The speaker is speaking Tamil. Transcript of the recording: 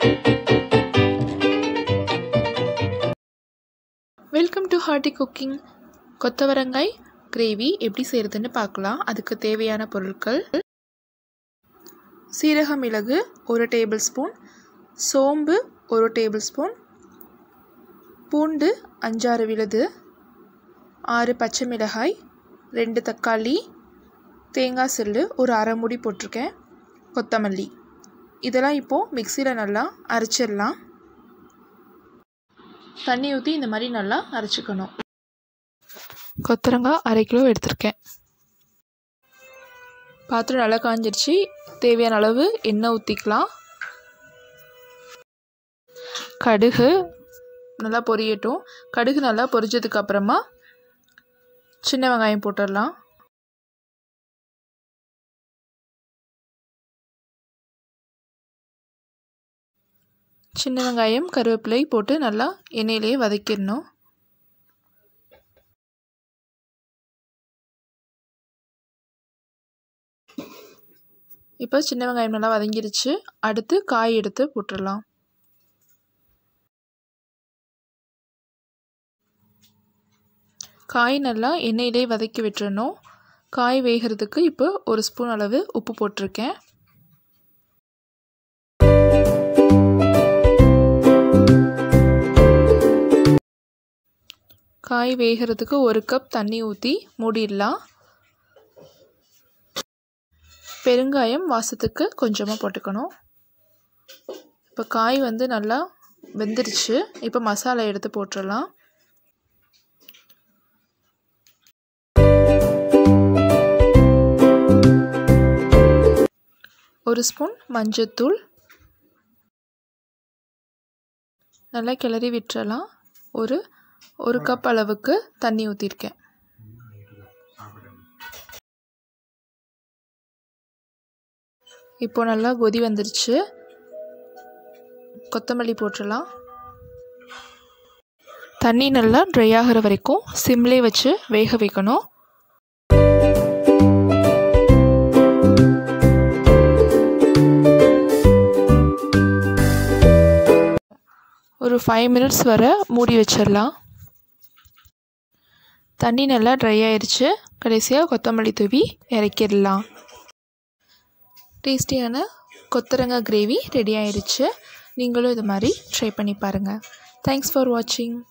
வெல்கம் டு ஹார்டி குக்கிங் கொத்தவரங்காய் கிரேவி எப்படி செய்கிறதுன்னு பார்க்கலாம் அதுக்கு தேவையான பொருட்கள் சீரக மிளகு ஒரு டேபிள் ஸ்பூன் சோம்பு ஒரு டேபிள் ஸ்பூன் பூண்டு அஞ்சாறு விழுது ஆறு பச்சை மிளகாய் ரெண்டு தக்காளி தேங்காய் சில்லு ஒரு அரை மூடி போட்டிருக்கேன் கொத்தமல்லி இதெல்லாம் இப்போது மிக்சியில் நல்லா அரைச்சிடலாம் தண்ணி ஊற்றி இந்த மாதிரி நல்லா அரைச்சிக்கணும் கொத்தரங்காய் அரை கிலோ எடுத்திருக்கேன் பாத்திரம் நல்லா காஞ்சிருச்சு தேவையான அளவு எண்ணெய் ஊற்றிக்கலாம் கடுகு நல்லா பொரியட்டும் கடுகு நல்லா பொரிஞ்சதுக்கு அப்புறமா சின்ன வெங்காயம் போட்டுடலாம் சின்ன வெங்காயம் கருவேப்பிலை போட்டு நல்லா எண்ணெயிலேயே வதக்கிடணும் இப்போ சின்ன வெங்காயம் நல்லா வதங்கிருச்சு அடுத்து காய் எடுத்து போட்டுடலாம் காய் நல்லா எண்ணெயிலே வதக்கி விட்டுறணும் காய் வேகிறதுக்கு இப்போ ஒரு ஸ்பூன் அளவு உப்பு போட்டிருக்கேன் காய் வேகிறதுக்கு ஒரு கப் தண்ணி ஊற்றி மூடிடலாம் பெருங்காயம் வாசத்துக்கு கொஞ்சமாக போட்டுக்கணும் இப்போ காய் வந்து நல்லா வெந்துருச்சு இப்போ மசாலா எடுத்து போட்டுடலாம் ஒரு ஸ்பூன் மஞ்சத்தூள் நல்லா கிளறி விட்டுறலாம் ஒரு ஒரு கப் அளவுக்கு தண்ணி ஊற்றிருக்கேன் இப்போ நல்லா கொதி வந்துருச்சு கொத்தமல்லி போட்டுடலாம் தண்ணி நல்லா ட்ரை ஆகிற வரைக்கும் சிம்லே வச்சு வேக வைக்கணும் ஒரு ஃபைவ் மினிட்ஸ் வர மூடி வச்சிடலாம் தண்ணி நல்லா ட்ரை ஆயிடுச்சு கடைசியாக கொத்தமல்லி தூவி இறக்கிடலாம் டேஸ்டியான கொத்தரங்காய் கிரேவி ரெடி ஆயிடுச்சு நீங்களும் இது மாதிரி ட்ரை பண்ணி பாருங்கள் தேங்க்ஸ் ஃபார் வாட்சிங்